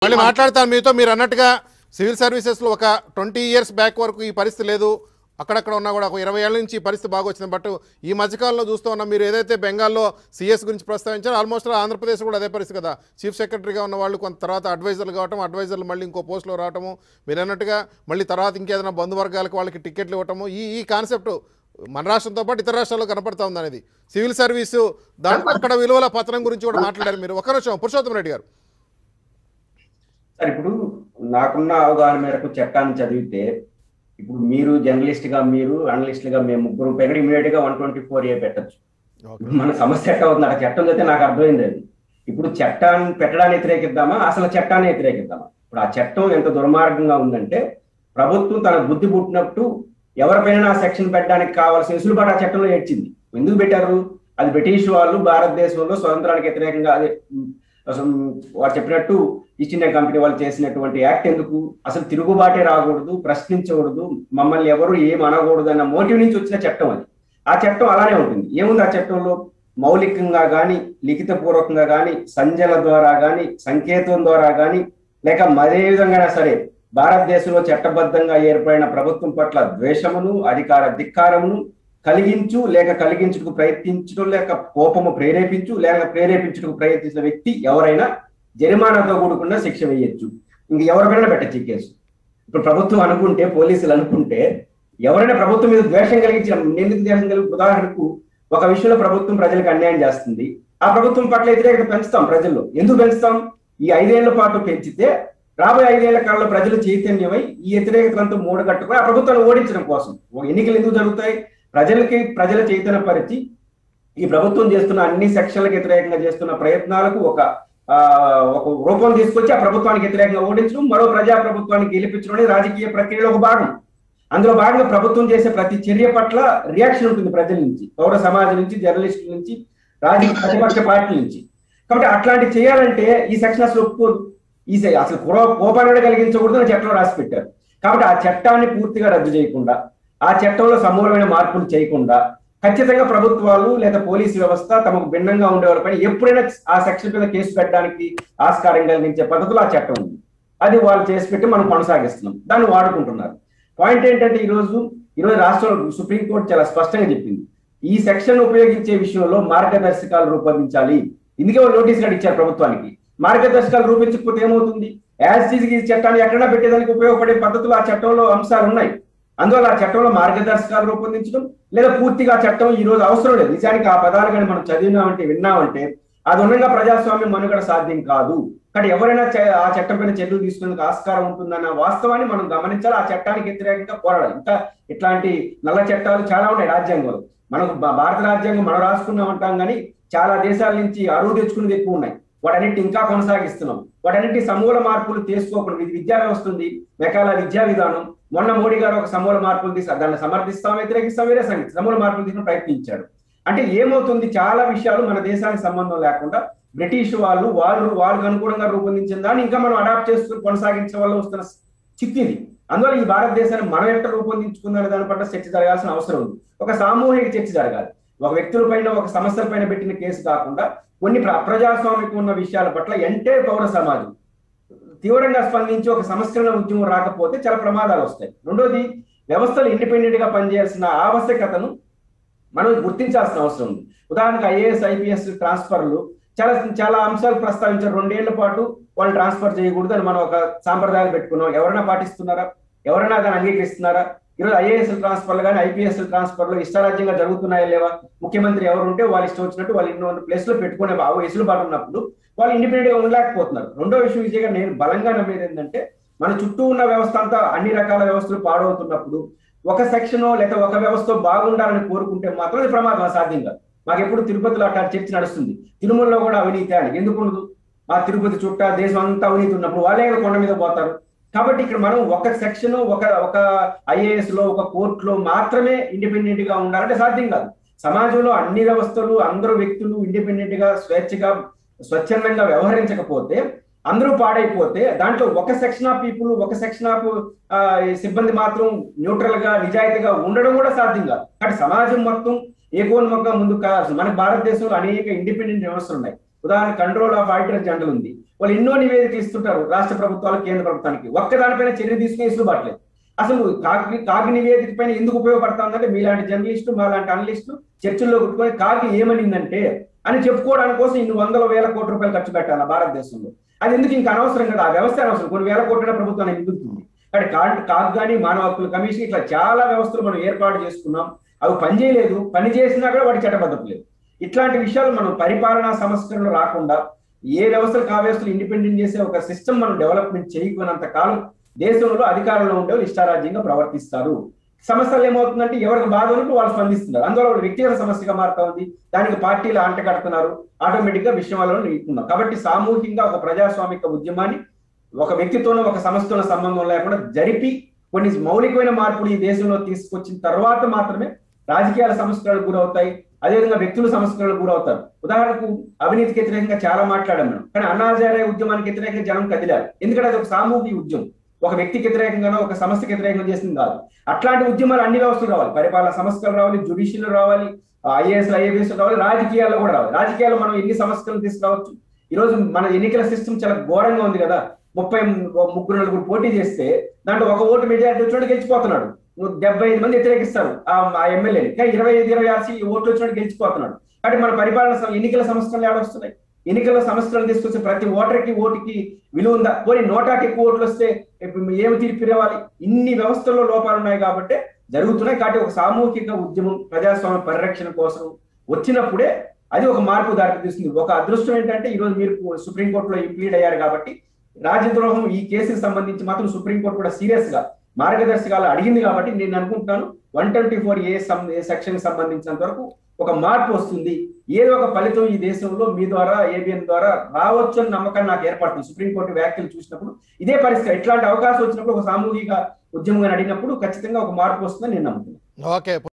మళ్ళీ మాట్లాడతాను మీతో మీరు అన్నట్టుగా సివిల్ సర్వీసెస్లో ఒక ట్వంటీ ఇయర్స్ బ్యాక్ వరకు ఈ పరిస్థితి లేదు అక్కడక్కడ ఉన్నా కూడా ఒక ఇరవై ఏళ్ళ నుంచి ఈ పరిస్థితి బాగా వచ్చింది బట్ ఈ మధ్యకాలంలో చూస్తూ ఉన్నాం మీరు ఏదైతే బెంగాల్లో సిఎస్ గురించి ప్రస్తావించారో ఆల్మోస్ట్ ఆంధ్రప్రదేశ్ కూడా అదే పరిస్థితి కదా చీఫ్ సెక్రటరీగా ఉన్న వాళ్ళు కొంత తర్వాత అడ్వైజర్లు కావటం అడ్వైజర్లు మళ్ళీ ఇంకో పోస్టులో రావటము మీరు అన్నట్టుగా మళ్ళీ తర్వాత ఇంకేదైనా బంధువర్గాలకు వాళ్ళకి టికెట్లు ఇవ్వటము ఈ ఈ కాన్సెప్ట్ మన రాష్ట్రంతో పాటు ఇతర రాష్ట్రాల్లో కనపడతా ఉంది అనేది సివిల్ సర్వీసు దాని అక్కడ విలువల పతనం గురించి కూడా మాట్లాడారు మీరు ఒక నిమిషం పురుషోత్తమ రెడ్డి గారు సార్ ఇప్పుడు నాకున్న అవగాహన మేరకు చట్టాన్ని చదివితే ఇప్పుడు మీరు జర్నలిస్ట్ గా మీరు అనలిస్ట్ గా మేము ముగ్గురు పెగడి ఇమీడియట్ గా వన్ ట్వంటీ ఫోర్ ఏ పెట్టచ్చు ఇప్పుడు మన సమస్య ఎట్లా అవుతుంది అక్కడ చట్టం చదివితే నాకు అర్థమైంది అది ఇప్పుడు చట్టాన్ని పెట్టడాన్ని వ్యతిరేకిద్దామా అసలు చట్టాన్ని వ్యతిరేకిద్దామా ఇప్పుడు ఆ చట్టం ఎంత దుర్మార్గంగా ఉందంటే ప్రభుత్వం తన బుద్ధి పుట్టినట్టు ఎవరిపైన ఆ సెక్షన్ పెట్టడానికి కావాల్సిన వెసులుబాటు ఆ చట్టంలో ఏడ్చింది ఎందుకు పెట్టారు అది బ్రిటిష్ వాళ్ళు భారతదేశంలో స్వతంత్రానికి వ్యతిరేకంగా అదే ఉమ్, అసలు వారు చెప్పినట్టు ఈస్ట్ ఇండియా కంపెనీ వాళ్ళు చేసినటువంటి యాక్ట్ ఎందుకు అసలు తిరుగుబాటే రాకూడదు ప్రశ్నించకూడదు మమ్మల్ని ఎవరు ఏం అనకూడదు అన్న మోటివ్ నుంచి వచ్చిన చట్టం అది ఆ చట్టం అలానే ఉంటుంది ఏముంది ఆ చట్టంలో మౌలికంగా కానీ లిఖిత పూర్వకంగా కానీ సంజల ద్వారా కానీ సంకేతం ద్వారా కానీ లేక మరే విధంగా సరే భారతదేశంలో చట్టబద్ధంగా ఏర్పడిన ప్రభుత్వం పట్ల ద్వేషమును అధికార ధిక్కారమును కలిగించు లేక కలిగించుటకు ప్రయత్నించడం లేక కోపము ప్రేరేపించు లేక ప్రేరేపించుటకు ప్రయత్నించిన వ్యక్తి ఎవరైనా జరిమానాతో కూడుకున్న శిక్ష వేయొచ్చు ఇంక ఎవరిపైనా పెట్టచ్చు ఈ కేసు ఇప్పుడు ప్రభుత్వం అనుకుంటే పోలీసులు అనుకుంటే ఎవరైనా ప్రభుత్వం మీద ద్వేషం కలిగించిన ఎందుకు ద్వేషం కలిగి ఉదాహరణకు ఒక విషయంలో ప్రభుత్వం ప్రజలకు అన్యాయం చేస్తుంది ఆ ప్రభుత్వం పట్ల వ్యతిరేకత పెంచుతాం ప్రజల్లో ఎందుకు పెంచుతాం ఈ ఐదేళ్ల పాటు పెంచితే రాబోయే ఐదేళ్ల కాలంలో ప్రజలు చైతన్యమై ఈ వ్యతిరేకతలంతా మూడగట్టుకుని ఆ ప్రభుత్వాన్ని ఓడించడం కోసం ఓ ఎన్నికలు ఎందుకు జరుగుతాయి ప్రజలకి ప్రజల చైతన్యపరిచి ఈ ప్రభుత్వం చేస్తున్న అన్ని సెక్షన్లకు వ్యతిరేకంగా చేస్తున్న ప్రయత్నాలకు ఒక ఆ, ఒక రూపం తీసుకొచ్చి ఆ ప్రభుత్వానికి వ్యతిరేకంగా ఓడించడం మరో ప్రజా ప్రభుత్వానికి గెలిపించడం అనేది రాజకీయ ప్రక్రియలో ఒక భాగం అందులో భాగంగా ప్రభుత్వం చేసే ప్రతి చర్య పట్ల రియాక్షన్ ఉంటుంది ప్రజల నుంచి పౌర సమాజం నుంచి జర్నలిస్టుల నుంచి రాజకీయ ప్రతిపక్ష పార్టీల నుంచి కాబట్టి అట్లాంటి చేయాలంటే ఈ సెక్షన్ అసలు ఒప్పుకోదు ఈ సె- అసలు కుర- కోపాన్ని కూడా కలిగించకూడదు అని చట్టంలో రాసి పెట్టారు కాబట్టి ఆ చట్టాన్ని పూర్తిగా రద్దు చేయకుండా ఆ చట్టంలో సమూలమైన మార్పులు చేయకుండా ఖచ్చితంగా ప్రభుత్వాలు లేదా పోలీసు వ్యవస్థ తమకు భిన్నంగా ఉండే వాళ్ళపైన ఎప్పుడైనా ఆ సెక్షన్ మీద కేసు పెట్టడానికి ఆస్కారం కలిగించే పద్ధతిలో ఆ చట్టం ఉంది అది వాళ్ళు చేసి పెట్టి మనం కొనసాగిస్తున్నాం దాన్ని వాడుకుంటున్నారు పాయింట్ ఏంటంటే ఈ రోజు ఈ రోజు రాష్ట్ర సుప్రీంకోర్టు చాలా స్పష్టంగా చెప్పింది ఈ సెక్షన్ ఉపయోగించే విషయంలో మార్గదర్శకాలు రూపొందించాలి ఇందుకే వాళ్ళు నోటీస్ కూడా ఇచ్చారు ప్రభుత్వానికి మార్గదర్శకాలు రూపించకపోతే ఏమవుతుంది యాజ్ ఈ చట్టాన్ని ఎక్కడైనా పెట్టేదానికి ఉపయోగపడే పద్ధతులు ఆ చట్టంలో అంశాలు ఉన్నాయి అందువల్ల ఆ చట్టంలో మార్గదర్శకాలు రూపొందించడం లేదా పూర్తిగా ఆ చట్టం ఈ రోజు అవసరం లేదు నిజానికి ఆ పదాలు కానీ మనం చదివినామంటే విన్నామంటే అది ఉండగా ప్రజాస్వామ్యం మనుగడ సాధ్యం కాదు కానీ ఎవరైనా చ- ఆ చట్టం పైన చర్యలు తీసుకునేందుకు ఆస్కారం ఉంటుందన్న వాస్తవాన్ని మనం గమనించాలి ఆ చట్టానికి వ్యతిరేకంగా పోరాడాలి ఇంకా ఇట్లాంటి నల్ల చట్టాలు చాలా ఉన్నాయి రాజ్యాంగంలో మనకు భా- భారత రాజ్యాంగం మనం రాసుకున్నాం అంటాం కానీ చాలా దేశాల నుంచి అరువు తెచ్చుకునేది ఎక్కువ ఉన్నాయి వాటన్నిటి ఇంకా కొనసాగిస్తున్నాం వాటన్నిటి సమూల మార్పులు తీసుకోకుండా ఇది విద్యా వ్యవస్థ ఉంది మెకాల విద్యా విధానం మొన్న మోడీ గారు ఒక సమూల మార్పులు తీసి దాన్ని సమర్థిస్తాం వ్యతిరేకిస్తాం వేరే సంగతి సమూల మార్పులు తీసుకుని ప్రయత్నించాడు అంటే ఏమవుతుంది చాలా విషయాలు మన దేశానికి సంబంధం లేకుండా బ్రిటిష్ వాళ్ళు వాళ్ళు వాళ్ళకు అనుగుణంగా రూపొందించిన దాన్ని ఇంకా మనం అడాప్ట్ చేసుకుని కొనసాగించడం వల్ల వస్తున్న చిక్కు ఇది అందువల్ల ఈ భారతదేశాన్ని మనం ఎట్లా రూపొందించుకుందనే దాని పట్ల చర్చ జరగాల్సిన అవసరం ఉంది ఒక సామూహిక చర్చ జరగాలి ఒక వ్యక్తుల పైన ఒక సమస్యల పైన పెట్టిన కేసు కాకుండా కొన్ని ప్ర- అప్రజాస్వామికం ఉన్న విషయాల పట్ల ఎంటే పౌర సమాజం తీవ్రంగా స్పందించి ఒక సంస్కరణ ఉద్యమం రాకపోతే చాలా ప్రమాదాలు వస్తాయి రెండోది వ్యవస్థలు ఇండిపెండెంట్ గా పనిచేయాల్సిన ఆవశ్యకతను మనం గుర్తించాల్సిన అవసరం ఉంది ఉదాహరణకు ఐఏఎస్ ఐపీఎస్ ట్రాన్స్ఫర్లు చాలా చాలా అంశాలు ప్రస్తావించారు రెండేళ్ల పాటు వాళ్ళు ట్రాన్స్ఫర్ చేయకూడదు అని మనం ఒక సాంప్రదాయాలు పెట్టుకున్నాం ఎవరైనా పాటిస్తున్నారా ఎవరైనా దాన్ని అంగీకరిస్తున్నారా ఈరోజు ఐఏఎస్ ట్రాన్స్ఫర్లు కానీ ఐపీఎస్ ట్రాన్స్ఫర్లు ఇష్టారాజ్యంగా జరుగుతున్నాయా లేవా ముఖ్యమంత్రి ఎవరు ఉంటే వాళ్ళు ఇష్టం వచ్చినట్టు వాళ్ళు ఎన్నో ప్లేస్ లో పెట్టుకునే బాగు వెసులుబాటు ఉన్నప్పుడు వాళ్ళు ఇండిపెండెంట్ గా ఉండలేకపోతున్నారు రెండో విషయం విజయ్ గారు నేను బలంగా నమ్మేది ఏంటంటే మన చుట్టూ ఉన్న వ్యవస్థ అంతా అన్ని రకాల వ్యవస్థలు పాడవుతున్నప్పుడు ఒక సెక్షన్ లేదా ఒక వ్యవస్థ బాగుండాలని కోరుకుంటే మాత్రం అది ప్రమాదం సాధ్యం కాదు మాకు ఎప్పుడు తిరుపతిలో అట్లా చర్చ నడుస్తుంది తిరుమలలో కూడా అవినీతి అని ఎందుకు ఉండదు మా తిరుపతి చుట్ట దేశం అంతా అవినీతి ఉన్నప్పుడు వాళ్ళే కదా కొండ మీద పోతారు కాబట్టి ఇక్కడ మనం ఒక సెక్షన్ ఒక ఒక ఐఏఎస్ లో ఒక కోర్టులో మాత్రమే ఇండిపెండెంట్ గా ఉండాలంటే సాధ్యం కాదు సమాజంలో అన్ని వ్యవస్థలు అందరూ వ్యక్తులు ఇండిపెండెంట్ గా స్వేచ్ఛగా స్వచ్ఛందంగా వ్యవహరించకపోతే అందరూ పాడైపోతే దాంట్లో ఒక సెక్షన్ ఆఫ్ పీపుల్ ఒక సెక్షన్ ఆఫ్ సిబ్బంది మాత్రం న్యూట్రల్ గా నిజాయితీగా ఉండడం కూడా సాధ్యం కాదు కాబట్టి సమాజం మొత్తం ఏకోన్ముఖంగా ముందుకు కావాల్సింది మన భారతదేశంలో అనేక ఇండిపెండెంట్ వ్యవస్థలు ఉన్నాయి ఉదాహరణ కంట్రోల్ ఆఫ్ ఆడిటర్ జనరల్ ఉంది వాళ్ళు ఎన్నో నివేదికలు ఇస్తుంటారు రాష్ట్ర ప్రభుత్వాలు కేంద్ర ప్రభుత్వానికి ఒక్క దానిపైన చర్య తీసుకునే ఇసులుబాట్లేదు అసలు కాకి కాకి నివేదిక పైన ఎందుకు ఉపయోగపడుతుందంటే మీలాంటి జర్నలిస్టులు మాలాంటి అనలిస్టులు చర్చల్లో కుట్టుకొని కాకి ఏమనిందంటే అని చెప్పుకోవడానికి కోసం ఇన్ని వందల వేల కోట్ల రూపాయలు ఖర్చు పెట్టాలి భారతదేశంలో అది ఎందుకు ఇంకా అనవసరం కదా ఆ వ్యవస్థ అనవసరం కొన్ని వేల కోట్ల ప్రభుత్వానికి మిగులుతుంది కానీ కాకి కాకు కానీ మానవ హక్కుల కమిషన్ ఇట్లా చాలా వ్యవస్థలు మనం ఏర్పాటు చేసుకున్నాం అవి పనిచేయలేదు పని చేసినా కూడా వాటి చట్టబద్ధత లేదు ఇట్లాంటి విషయాలు మనం పరిపాలనా సంస్కరణలు రాకుండా ఏ వ్యవస్థలు ఆ వ్యవస్థలు ఇండిపెండెంట్ చేసే ఒక సిస్టమ్ మనం డెవలప్మెంట్ చేయకున్నంత కాలం దేశంలో అధికారంలో ఉండే వాళ్ళు ఇష్టారాజ్యంగా ప్రవర్తిస్తారు సమస్యలు ఏమవుతుందంటే ఎవరికి బాధ ఉన్నట్టు వాళ్ళు స్పందిస్తున్నారు అందువల్ల వాళ్ళు వ్యక్తిగత సమస్యగా మారుతా ఉంది దానికి పార్టీలు అంటగడుతున్నారు ఆటోమేటిక్ గా విషయాలను నీకున్నాం కాబట్టి సామూహికంగా ఒక ప్రజాస్వామిక ఉద్యమాన్ని ఒక వ్యక్తితోనూ ఒక సంస్థతోనూ సంబంధం లేకుండా జరిపి కొన్ని మౌలికమైన మార్పులు ఈ దేశంలో తీసుకొచ్చిన తర్వాత మాత్రమే రాజకీయాల సంస్కరణలు గురవుతాయి అదేవిధంగా వ్యక్తుల సంస్కరణలు గురవుతారు ఉదాహరణకు అవినీతికి వ్యతిరేకంగా చాలా మాట్లాడాం మనం కానీ అన్నాచార్య ఉద్యమానికి వ్యతిరేకంగా జనం కదిలారు ఎందుకంటే అది ఒక సామూహిక ఉద్యమం ఒక వ్యక్తికి వ్యతిరేకంగానో ఒక సమస్యకి వ్యతిరేకంగా చేసింది కాదు అట్లాంటి ఉద్యమాలు అన్ని వ్యవస్థలు రావాలి పరిపాలన సంస్థలు రావాలి జ్యుడిషియల్ రావాలి ఐఏఎస్ ఐఏఎస్ రావాలి రాజకీయాల్లో కూడా రావాలి రాజకీయాల్లో మనం ఎన్ని సమస్యలను తీసుకురావచ్చు ఈ రోజు మన ఎన్నికల సిస్టమ్ చాలా ఘోరంగా ఉంది కదా ముప్పై ముగ్గురు నలుగురు పోటీ చేస్తే దాంట్లో ఒక ఓటు మెజారిటీ వచ్చినట్టు గెలిచిపోతున్నాడు డెబ్బై ఐదు మంది వ్యతిరేకిస్తారు ఆ ఎమ్మెల్యేని కానీ ఇరవై ఐదు ఇరవై ఆరు ఓట్లు వచ్చినట్టు గెలిచిపోతున్నాడు కాబట్టి మన పరిపాలన ఎన్నికల సంస్థలు ఏడొస్తున్నాయి ఎన్నికల సంస్థలను తీసుకొచ్చే ప్రతి ఓటర్కి ఓటుకి విలువ ఉందా పోనీ నోటాకి ఎక్కువ ఓట్లు వస్తే ఏమి తీర్పు ఇవ్వాలి ఇన్ని వ్యవస్థల్లో లోపాలు ఉన్నాయి కాబట్టి జరుగుతున్నాయి కాబట్టి ఒక సామూహిక ఉద్యమం ప్రజాస్వామ్య పరిరక్షణ కోసం వచ్చినప్పుడే అది ఒక మార్పు దారితీస్తుంది ఒక అదృష్టం ఏంటంటే ఈ రోజు మీరు సుప్రీంకోర్టులో ఇంప్లీడ్ అయ్యారు కాబట్టి రాజద్రోహం ఈ కేసుకి సంబంధించి మాత్రం సుప్రీంకోర్టు కూడా సీరియస్ గా మార్గదర్శకాలు అడిగింది కాబట్టి నేను అనుకుంటున్నాను one twenty four A section సంబంధించినంత వరకు ఒక మార్పు వస్తుంది ఏదో ఒక ఫలితం ఈ దేశంలో మీ ద్వారా ఏబిఎన్ ద్వారా రావచ్చు అని నమ్మకాన్ని నాకు ఏర్పడుతుంది సుప్రీంకోర్టు వ్యాఖ్యలు చూసినప్పుడు ఇదే పరిస్థితి ఇట్లాంటి అవకాశం వచ్చినప్పుడు ఒక సామూహిక ఉద్యమంగా అడిగినప్పుడు ఖచ్చితంగా ఒక మార్పు వస్తుందని నేను నమ్ముతున్నాను ఓకే